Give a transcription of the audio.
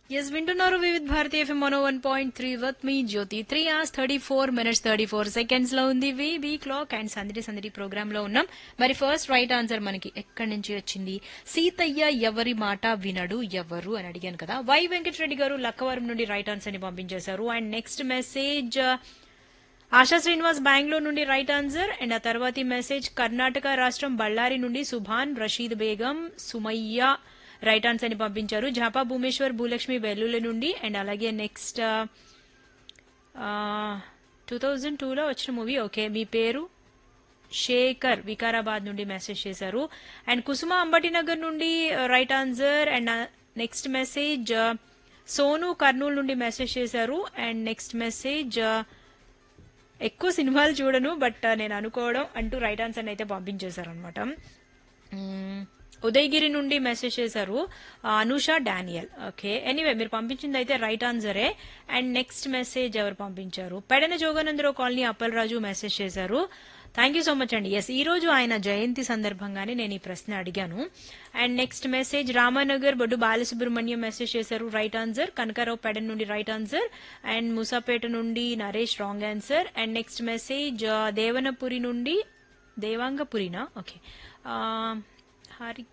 yes వింటున్నారు Vividh Bharatiya FM one one point three వత్ మీ Jyothi three hours thirty four minutes thirty four seconds లో ఉంది వి బీ క్లాక్ అండ్ సందడి సందడి ప్రోగ్రామ్ లో ఉన్నాం మరి ఫస్ట్ రైట్ ఆన్సర్ మనకి ఎక్కడి నుంచి వచ్చింది సీతయ్య ఎవరి మాట వినడు ఎవరు అని అడిగాను కదా వై వెంకటరెడ్డి గారు లక్కవరం నుండి రైట్ ఆన్సర్ ని పంపించేశారు and next message Asha Srinivas Bengaluru నుండి రైట్ ఆన్సర్ అండ్ ఆ తర్వాతి మెసేజ్ కర్ణాటక రాష్ట్రం బళ్ళారి నుండి సుభాన్ రషీద్ బేగం సుమయ్య రైట్ ఆన్సర్ ని పంపించారు జాపా భూమేశ్వర్ భూలక్ష్మి వెల్లుల్లి నుండి అండ్ అలాగే నెక్స్ట్ టూ థౌజండ్ టూలో వచ్చిన మూవీ ఓకే మీ పేరు శేఖర్ వికారాబాద్ నుండి మెసేజ్ చేశారు అండ్ కుసుమ అంబటినగర్ నుండి right answer and next message Sonu Kurnool నుండి మెసేజ్ చేశారు అండ్ నెక్స్ట్ మెసేజ్ ఎక్కువ సినిమాలు చూడను బట్ నేను అనుకోవడం అంటూ రైట్ ఆన్సర్ అయితే పంపించేశారు అనమాట ఉదయగిరి నుండి మెసేజ్ చేశారు ఆ, అనూష డానియల్ ఓకే ఎనీవే మీరు పంపించింది అయితే రైట్ ఆన్సరే అండ్ నెక్స్ట్ మెసేజ్ ఎవరు పంపించారు పెడన జోగానందరావు కాలనీ అప్పలరాజు మెసేజ్ చేశారు థ్యాంక్ యూ సో మచ్ అండి ఎస్ ఈ రోజు ఆయన జయంతి సందర్భంగానే నేను ఈ ప్రశ్న అడిగాను and next message Ramanagar Boddu Balasubrahmanyam message చేశారు రైట్ ఆన్సర్ కనకారావు పెడన్ నుండి రైట్ ఆన్సర్ అండ్ ముసాపేట నుండి Naresh wrong answer and next message Devanapuri నుండి దేవాంగపురినా ఓకే హరి